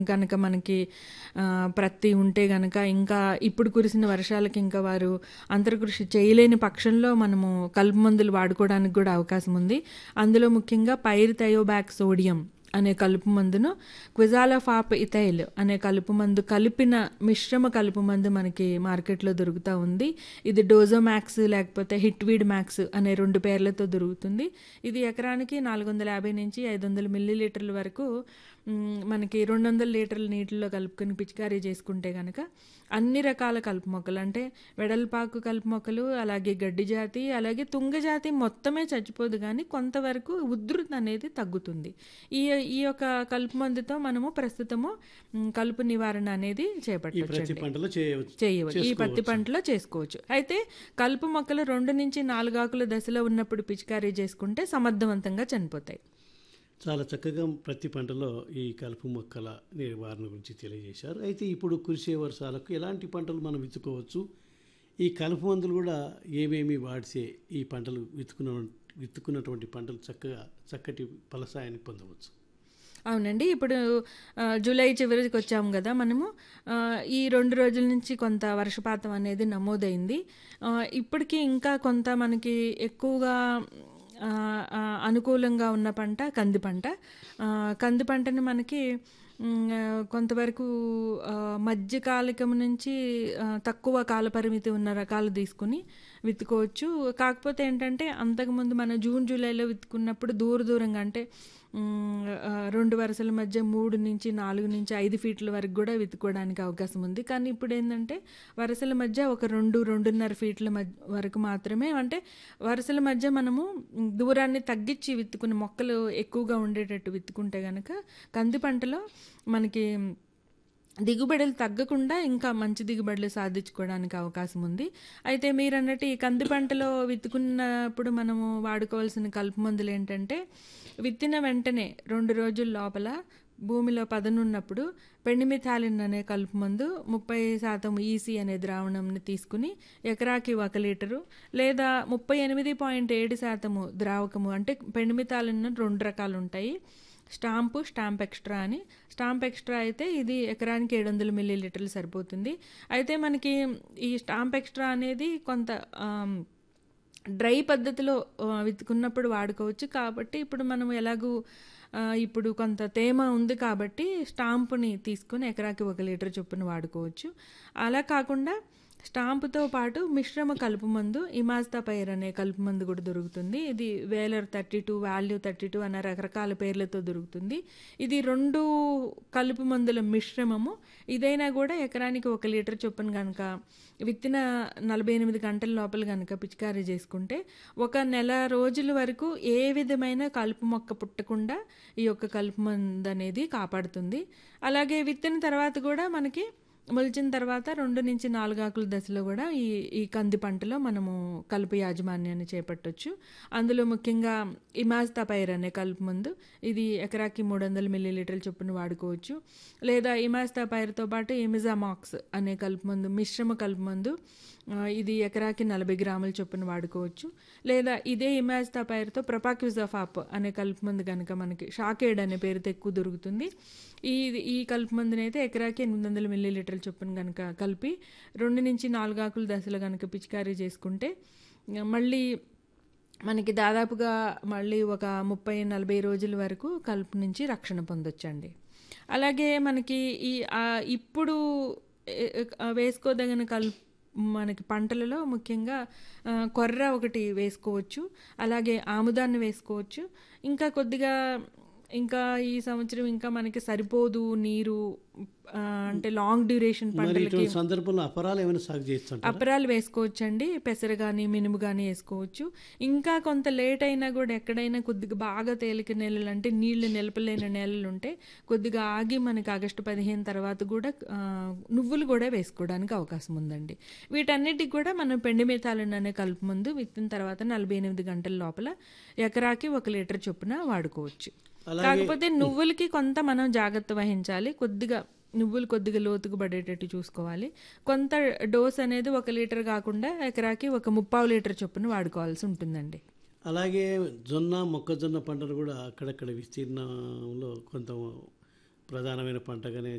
గనక మనకి ఆహ్, ప్రత్తి ఉంటే గనక ఇంకా ఇప్పుడు కురిసిన వర్షాలకి ఇంకా వారు అంతర్కృషి చేయలేని పక్షంలో మనము కలుపు మందులు వాడుకోవడానికి కూడా అవకాశం ఉంది. అందులో ముఖ్యంగా పైరిథయోబాక్ సోడియం అనే కలుపు మందును క్విజాలోఫాప్ ఇథైల్ అనే కలుపు మందు కలిపిన మిశ్రమ కలుపు మందు మనకి మార్కెట్‌లో దొరుకుతా ఉంది. ఇది డోజోమాక్స్ లేకపోతే హిట్‌వీడ్ మాక్స్ అనే 2 పేర్లతో దొరుకుతుంది. ఇది ఎకరానికి 450-500 మిల్లీలీటర్ల వరకు హ్మ్, మనకి 200 లీటర్ల నీటిలో కలుపుకొని పిచికారీ చేసుకుంటే గనక అన్ని రకాల కలుపు మొక్కలు అంటే వెడల్పాకు కలుపు మొక్కలు, అలాగే గడ్డి జాతి, అలాగే తుంగ జాతి మొత్తమే చచ్చిపోదు గానీ కొంతవరకు ఉధృతి అనేది తగ్గుతుంది. ఈ ఈ యొక్క కలుపు మందుతో మనము ప్రస్తుతము హ్మ్, కలుపు నివారణ అనేది ఈ ప్రతి చేపట్టొచ్చండి. పంటలో చేయవచ్చు. చేయవచ్చు. ఈ పత్తి చేసుకోవచ్చు. పంటలో చేసుకోవచ్చు. అయితే కలుపు మొక్కలు 2-4 ఆకుల దశలో ఉన్నప్పుడు పిచికారీ చేసుకుంటే సమర్థవంతంగా చనిపోతాయి. చాలా చక్కగా ప్రతి పంటలో ఈ కలుపు మొక్కల నివారణ గురించి తెలియజేశారు. అయితే ఇప్పుడు కురిసే వర్షాలకు ఎలాంటి పంటలు మనం విత్తుకోవచ్చు? ఈ కలుపు మందులు కూడా ఏమేమి వాడితే ఈ పంటలు విత్తుకున్న విత్తుకున్నటువంటి పంటలు చక్కగా చక్కటి ఫలసాయాన్ని పొందవచ్చు? అవునండి. ఇప్పుడు ఆహ్, జూలై చివరికి వచ్చాము గదా! మనము. ఆహ్, ఈ 2 రోజుల నుంచి కొంత వర్షపాతం అనేది నమోదైంది. ఆహ్, ఇప్పటికి ఇంకా కొంత మనకి ఎక్కువగా ఆహ్, ఆహ్, అనుకూలంగా ఉన్న పంట కంది పంట. ఆహ్, కంది పంటని మనకి హ్మ్, ఆహ్, కొంతవరకు ఆహ్, మధ్యకాలికం నుంచి ఆహ్, తక్కువ కాలపరిమితి ఉన్న రకాలు తీసుకొని విత్తుకోవచ్చు. కాకపోతే ఏంటంటే అంతకుముందు మనం జూన్, జూలైలో విత్తుకున్నప్పుడు దూర దూరంగా అంటే హ్మ్, ఆహ్, 2 వరుసల మధ్య 3-4-5 ఫీట్ల వరకు గూడా విత్తుకోవడానికి అవకాశం ఉంది. కానీ ఇప్పుడేందంటే వరుసల మధ్య ఒక 2, 2.5 ఫీట్ల మధ్య వరకు మాత్రమే అంటే వరుసల మధ్య మనము దూరాన్ని తగ్గించి విత్తుకుని మొక్కలు ఎక్కువగా ఉండేటట్టు విత్తుకుంటే గనక కంది పంటలో మనకి దిగుబడులు తగ్గకుండా ఇంకా మంచి దిగుబడులు సాధించుకోవడానికి అవకాశం ఉంది. అయితే మీరన్నట్టు ఈ కంది పంటలో విత్తుకున్నప్పుడు మనము వాడుకోవాల్సిన కలుపు మందులు ఏంటంటే విత్తిన వెంటనే 2 రోజుల లోపల భూమిలో పదనున్నప్పుడు పెండిమిథాలిన్ అనే కలుపు మందు 30% ఈసీ అనే ద్రావణంని తీసుకుని ఎకరాకి 1 లీటరు లేదా 38.7% ద్రావకము అంటే పెండిమిథాలిన్ 2 రకాలు ఉంటాయి. స్టాంపు, స్టాంప్ ఎక్స్ట్రా అని. స్టాంప్ ఎక్స్ట్రా అయితే ఇది ఎకరానికి 700 మిల్లీలీటర్లు సరిపోతుంది. అయితే మనకి ఈ స్టాంప్ ఎక్స్ట్రా అనేది కొంత ఆహ్, డ్రై పద్ధతిలో ఆహ్, విత్తుకున్నప్పుడు వాడుకోవచ్చు. కాబట్టి ఇప్పుడు మనం ఎలాగూ ఆహ్, ఇప్పుడు కొంత తేమ ఉంది కాబట్టి స్టాంపుని తీసుకొని ఎకరాకి 1 లీటర్ చొప్పున వాడుకోవచ్చు. అలా కాకుండా స్టాంపుతో పాటు మిశ్రమ కలుపు మందు ఇమాజ్తాపైర్ అనే కలుపు మందు కూడా దొరుకుతుంది. ఇది వేలర్ 32, వాల్యూ 32 అనే రకరకాల పేర్లతో దొరుకుతుంది. ఇది 2 కలుపు మందుల మిశ్రమము. ఇదైనా కూడా ఎకరానికి 1 లీటర్ చొప్పున గనక విత్తిన 48 గంటల లోపల గనక పిచికారీ చేసుకుంటే ఒక నెల రోజుల వరకు ఏ విధమైన కలుపు మొక్క పుట్టకుండా ఈ యొక్క కలుపు మందనేది కాపాడుతుంది. అలాగే విత్తిన తర్వాత కూడా మనకి మొలిచిన తర్వాత 2-4 ఆకుల దశలో గూడా ఈ ఈ కంది పంటలో మనము కలుపు యాజమాన్యాన్ని చేపట్టొచ్చు. అందులో ముఖ్యంగా ఇమాజ్తాపైర్ అనే కలుపు మందు. ఇది ఎకరాకి 300 మిల్లీలీటర్ల చొప్పున వాడుకోవచ్చు. లేదా ఇమాజ్తాపైర్‌తో పాటు ఇమిజామాక్స్ అనే కలుపు మందు మిశ్రమ కలుపు మందు. ఆహ్, ఇది ఎకరాకి 40 గ్రాముల చొప్పున వాడుకోవచ్చు. లేదా ఇదే ఇమాజ్తాపైర్‌తో ప్రొపాక్విజాఫాప్ అనే కలుపు మందు గనక మనకి షాకేడ్ అనే పేరుతో ఎక్కువ దొరుకుతుంది. ఈ ఈ కలుపు మందునైతే ఎకరాకి 800 మిల్లీలీటర్ల చొప్పున గనక కలిపి 2-4 ఆకుల దశలో గనక పిచికారీ చేసుకుంటే మళ్ళీ మనకి దాదాపుగా మళ్ళీ ఒక 30, 40 రోజుల వరకు కలుపు నుంచి రక్షణ పొందొచ్చండి. అలాగే మనకి ఈ ఆహ్, ఇప్పుడు ఎ ఆహ్, వేసుకోదగిన కలుపు మనకి పంటలలో ముఖ్యంగా ఆహ్, కొర్ర ఒకటి వేసుకోవచ్చు. అలాగే ఆముదాన్ని వేసుకోవచ్చు. ఇంకా కొద్దిగా ఇంకా ఈ సంవత్సరం ఇంకా మనకి సరిపోదు నీరు ఆహ్, అంటే లాంగ్ డ్యూరేషన్ మరి పంటలకి ఇటువంటి సందర్భంలో అపరాలు ఏమైనా సాగు చేయొచ్చంటారా? అపరాలు వేసుకోవచ్చండి. పెసర గానీ, మినుము గానీ ఏసుకోవచ్చు. ఇంకా కొంత లేట్ అయినా గూడా ఎక్కడైనా కొద్దిగా బాగా తేలిక నేలలు అంటే నీళ్లు నిలపలేని నేలలుంటే కొద్దిగా ఆగి మనకి ఆగస్టు 15 తర్వాత గూడా ఆహ్, నువ్వులు గూడా వేసుకోవడానికి అవకాశం ఉందండి. వీటన్నిటికి కూడా మనం పెండిమిథాలిన్ అనే కలుపు మందు విత్తిన తర్వాత 48 గంటల లోపల ఎకరాకి 1 లీటర్ చొప్పున వాడుకోవచ్చు. అలాగే కాకపోతే నువ్వులకి కొంత మనం జాగ్రత్త వహించాలి. కొద్దిగా నువ్వులు కొద్దిగా లోతుకు పడేటట్టు చూసుకోవాలి. కొంత డోస్ అనేది 1 లీటర్ కాకుండా ఎకరాకి ఒక ముప్పావు లీటర్ చొప్పున వాడుకోవాల్సి ఉంటుందండి. అలాగే జొన్న, మొక్కజొన్న పంటలు కూడా అక్కడక్కడ విస్తీర్ణంలో కొంత ప్రధానమైన పంటగానే